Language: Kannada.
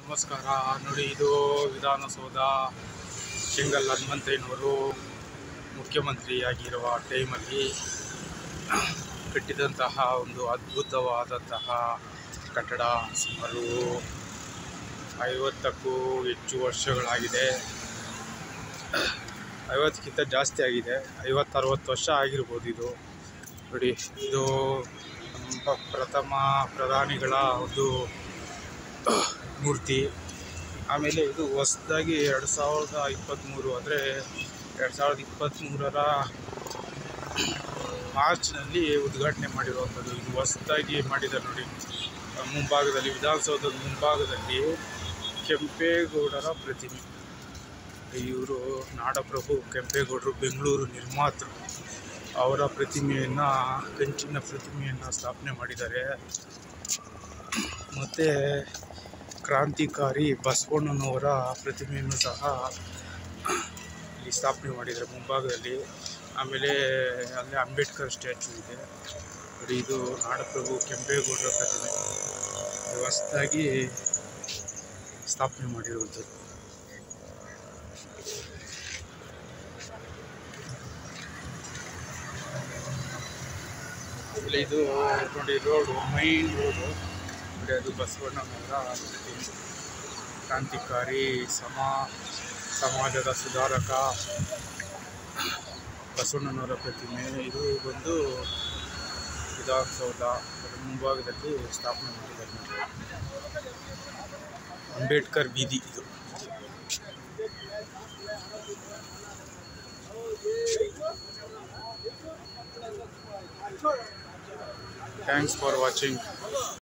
ನಮಸ್ಕಾರ ನೋಡಿ ಇದು ವಿಧಾನಸೌಧ ಶೆಂಗಲ್ ಹನುಮಂತಯ್ಯನವರು ಮುಖ್ಯಮಂತ್ರಿಯಾಗಿರುವ ಟೈಮಲ್ಲಿ ಕಟ್ಟಿದಂತಹ ಒಂದು ಅದ್ಭುತವಾದಂತಹ ಕಟ್ಟಡ ಸುಮಾರು ಐವತ್ತಕ್ಕೂ ಹೆಚ್ಚು ವರ್ಷಗಳಾಗಿದೆ ಐವತ್ತಕ್ಕಿಂತ ಜಾಸ್ತಿ ಆಗಿದೆ ಐವತ್ತು ಅರವತ್ತು ವರ್ಷ ಆಗಿರ್ಬೋದು ಇದು ನೋಡಿ ಇದು ನಮ್ಮ ಪ್ರಥಮ ಪ್ರಧಾನಿಗಳ ಒಂದು ಮೂರ್ತಿ ಆಮೇಲೆ ಇದು ಹೊಸದಾಗಿ ಎರಡು ಸಾವಿರದ ಇಪ್ಪತ್ತ್ಮೂರು ಅಂದರೆ ಎರಡು ಸಾವಿರದ ಇಪ್ಪತ್ತ್ಮೂರರ ಮಾರ್ಚ್ನಲ್ಲಿ ಉದ್ಘಾಟನೆ ಮಾಡಿರುವಂಥದ್ದು ಇದು ಹೊಸದಾಗಿ ಮಾಡಿದ್ದಾರೆ ನೋಡಿ ಮುಂಭಾಗದಲ್ಲಿ ವಿಧಾನಸೌಧದ ಮುಂಭಾಗದಲ್ಲಿ ಕೆಂಪೇಗೌಡರ ಪ್ರತಿಮೆ ಇವರು ನಾಡಪ್ರಭು ಕೆಂಪೇಗೌಡರು ಬೆಂಗಳೂರು ನಿರ್ಮಾತೃ ಅವರ ಪ್ರತಿಮೆಯನ್ನು ಕಂಚಿನ ಪ್ರತಿಮೆಯನ್ನು ಸ್ಥಾಪನೆ ಮಾಡಿದ್ದಾರೆ ಮತ್ತು ಕ್ರಾಂತಿಕಾರಿ ಬಸವಣ್ಣನವರ ಪ್ರತಿಮೆಯನ್ನು ಸಹ ಇಲ್ಲಿ ಸ್ಥಾಪನೆ ಮಾಡಿದ್ದಾರೆ ಮುಂಭಾಗದಲ್ಲಿ ಆಮೇಲೆ ಅಲ್ಲೇ ಅಂಬೇಡ್ಕರ್ ಸ್ಟ್ಯಾಚು ಇದೆ ನೋಡಿ ಇದು ನಾಡಪ್ರಭು ಕೆಂಪೇಗೌಡರ ಪ್ರತಿಮೆ ಇದು ಹೊಸದಾಗಿ ಸ್ಥಾಪನೆ ಮಾಡಿರುವಂಥದ್ದು ಆಮೇಲೆ ಇದು ನೋಡಿ ರೋಡು ಮೈನ್ ರೋಡು ನೋಡಿ ಅದು ಬಸವಣ್ಣನವರ ಪ್ರತಿಮೆ ಕ್ರಾಂತಿಕಾರಿ ಸಮ ಸಮಾಜದ ಸುಧಾರಕ ಬಸವಣ್ಣನವರ ಪ್ರತಿಮೆ ಇದು ಬಂದು ವಿಧಾನಸೌಧ ಅದರ ಮುಂಭಾಗದಲ್ಲಿ ಸ್ಥಾಪನೆ ಮಾಡಿದ್ದಾರೆ ನೋಡಿ. ಅಂಬೇಡ್ಕರ್ ಬೀದಿ ಇದು ಥ್ಯಾಂಕ್ಸ್ ಫಾರ್ ವಾಚಿಂಗ್